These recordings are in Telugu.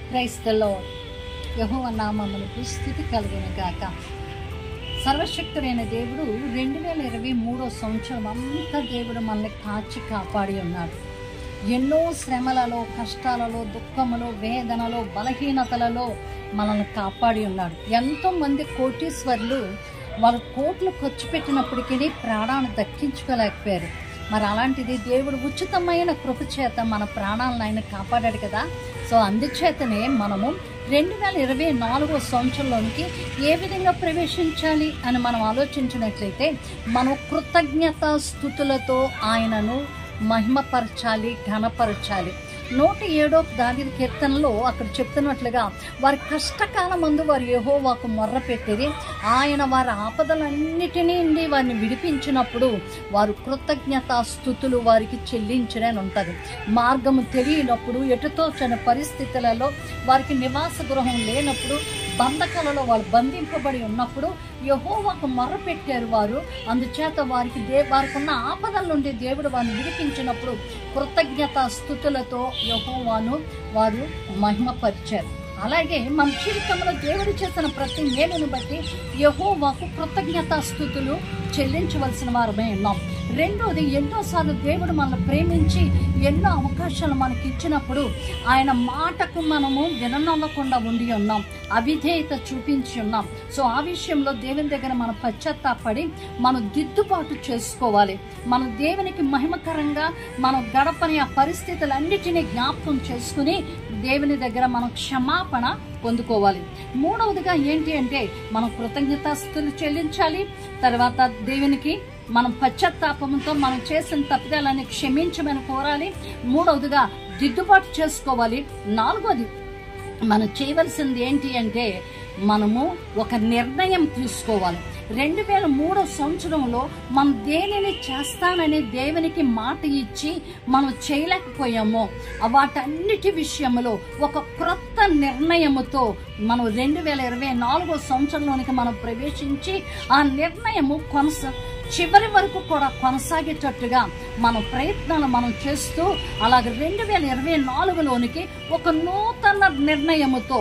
క్రైస్తలో యహోవ నామమునకు స్థితి కలుగును గాక సర్వశక్తుడైన దేవుడు రెండు వేల ఇరవై మూడో సంవత్సరం అంతా దేవుడు మనల్ని కాచి కాపాడి ఉన్నాడు ఎన్నో శ్రమలలో కష్టాలలో దుఃఖములో వేదనలో బలహీనతలలో మనల్ని కాపాడి ఉన్నాడు ఎంతోమంది కోటీశ్వర్లు వాళ్ళ కోట్లు ఖర్చు పెట్టినప్పటికీ ప్రాణాన్ని దక్కించుకోలేకపోయారు మరి అలాంటిది దేవుడు ఉచితమైన కృప చేత మన ప్రాణాలను ఆయన కాపాడాడు కదా సో అందుచేతనే మనము రెండు వేల ఇరవై నాలుగో సంవత్సరంలోనికి ఏ విధంగా ప్రవేశించాలి అని మనం ఆలోచించినట్లయితే మనం కృతజ్ఞత స్థుతులతో ఆయనను మహిమపరచాలి ఘనపరచాలి నూట ఏడో దాని కీర్తనలో అక్కడ చెప్తున్నట్లుగా వారి కష్టకాలం ముందు వారు యెహోవాకు మొర్ర పెట్టిరి ఆయన వారి ఆపదలన్నిటినీ నుండి వారిని విడిపించినప్పుడు వారు కృతజ్ఞత స్థుతులు వారికి చెల్లించడని ఉంటుంది మార్గము తెలియనప్పుడు ఎటుతోచని పరిస్థితులలో వారికి నివాస గృహం లేనప్పుడు బంధకాలలో వాళ్ళు బంధింపబడి ఉన్నప్పుడు యహోవాకు మొర్ర పెట్టారు వారు అందుచేత వారికి దే వారికి ఉన్న ఆపదల నుండి దేవుడు వారిని విడిపించినప్పుడు కృతజ్ఞత స్థుతులతో యహోవాను వారు మహిమపరిచారు అలాగే మన జీవితంలో దేవుడు చేసిన ప్రతి మేలును బట్టి యహోవాకు కృతజ్ఞతా స్థుతులు చెల్లించవలసిన వారమే ఉన్నాం రెండోది ఎన్నోసార్లు దేవుడు మనల్ని ప్రేమించి ఎన్నో అవకాశాలు మనకి ఇచ్చినప్పుడు ఆయన మాటకు మనము విననవ్వకుండా ఉండి ఉన్నాం అవిధేయత చూపించి ఉన్నాం సో ఆ విషయంలో దేవుని దగ్గర మనం పశ్చాత్తాపడి మనం దిద్దుబాటు చేసుకోవాలి మనం దేవునికి మహిమకరంగా మనం గడపని ఆ పరిస్థితులన్నిటినీ జ్ఞాపకం చేసుకుని దేవుని దగ్గర మనం క్షమాపణ పొందుకోవాలి మూడవదిగా ఏంటి అంటే మనం కృతజ్ఞతాస్తులు చెల్లించాలి తర్వాత దేవునికి మనం పశ్చాత్తాపంతో మనం చేసిన తప్పిదాలని క్షమించమని కోరాలి మూడవదిగా దిద్దుబాటు చేసుకోవాలి నాలుగోది మనం చేయవలసింది ఏంటి అంటే మనము ఒక నిర్ణయం తీసుకోవాలి రెండు వేల మూడో సంవత్సరంలో మనం దేనిని చేస్తానని దేవునికి మాట ఇచ్చి మనం చేయలేకపోయామో వాటన్నిటి విషయంలో ఒక క్రొత్త నిర్ణయముతో మనం రెండు వేల ఇరవై నాలుగో సంవత్సరంలోనికి మనం ప్రవేశించి ఆ నిర్ణయము కొనస చివరి వరకు కూడా కొనసాగేటట్టుగా మన ప్రయత్నాలు మనం చేస్తూ అలాగే రెండు వేల ఇరవై నాలుగులోనికి ఒక నూతన నిర్ణయముతో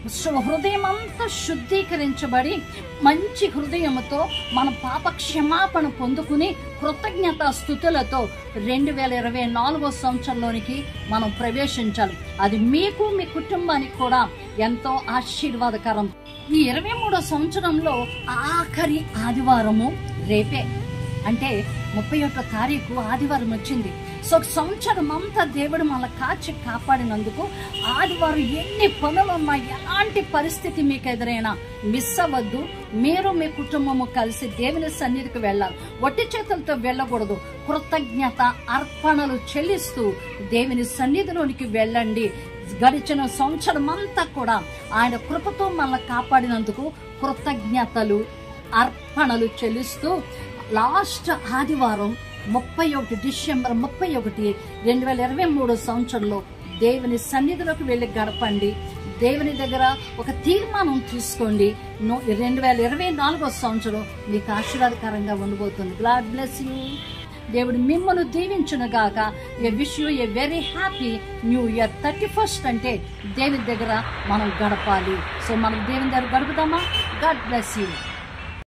హృదయం అంతా శుద్ధీకరించబడి మంచి హృదయముతో మన పాప క్షమాపణ పొందుకుని కృతజ్ఞత స్థుతులతో రెండు వేల ఇరవై నాలుగో సంవత్సరంలోనికి మనం ప్రవేశించాలి అది మీకు మీ కుటుంబానికి కూడా ఎంతో ఆశీర్వాదకరం ఈ ఇరవై మూడో సంవత్సరంలో ఆఖరి ఆదివారము రేపే అంటే ముప్పై ఒకటో తారీఖు ఆదివారం వచ్చింది సో సంవత్సరం అంతా దేవుడు మన కాచి కాపాడినందుకు ఆదివారం ఎన్ని పనులున్నా ఎలాంటి పరిస్థితి మీకు ఎదురైనా మిస్ అవ్వద్దు మీరు మీ కుటుంబము కలిసి దేవుని సన్నిధికి వెళ్ళాలి ఒట్టి చేతులతో వెళ్ళకూడదు కృతజ్ఞత అర్పణలు చెల్లిస్తూ దేవుని సన్నిధిలోనికి వెళ్ళండి గడిచిన సంవత్సరం అంతా కూడా ఆయన కృపతో మనల్ని కాపాడినందుకు కృతజ్ఞతలు అర్పణలు చెల్లిస్తూ లాస్ట్ ఆదివారం ముప్పై ఒకటి డిసెంబర్ ముప్పై ఒకటి రెండు వేల ఇరవై మూడు సంవత్సరంలో దేవుని సన్నిధిలోకి వెళ్ళి గడపండి దేవుని దగ్గర ఒక తీర్మానం తీసుకోండి నో- రెండు వేల ఇరవై నాలుగో సంవత్సరం మీకు ఆశీర్వాదకరంగా ఉండబోతుంది గాడ్ బ్లెస్ యూ దేవుడు మిమ్మల్ని దీవించును గాక a wish you a very happy new year thirty first అంటే దేవుని దగ్గర మనం గడపాలి సో మనం దేవుని దగ్గర గడుపుదామా గాడ్ బ్లెస్ యూ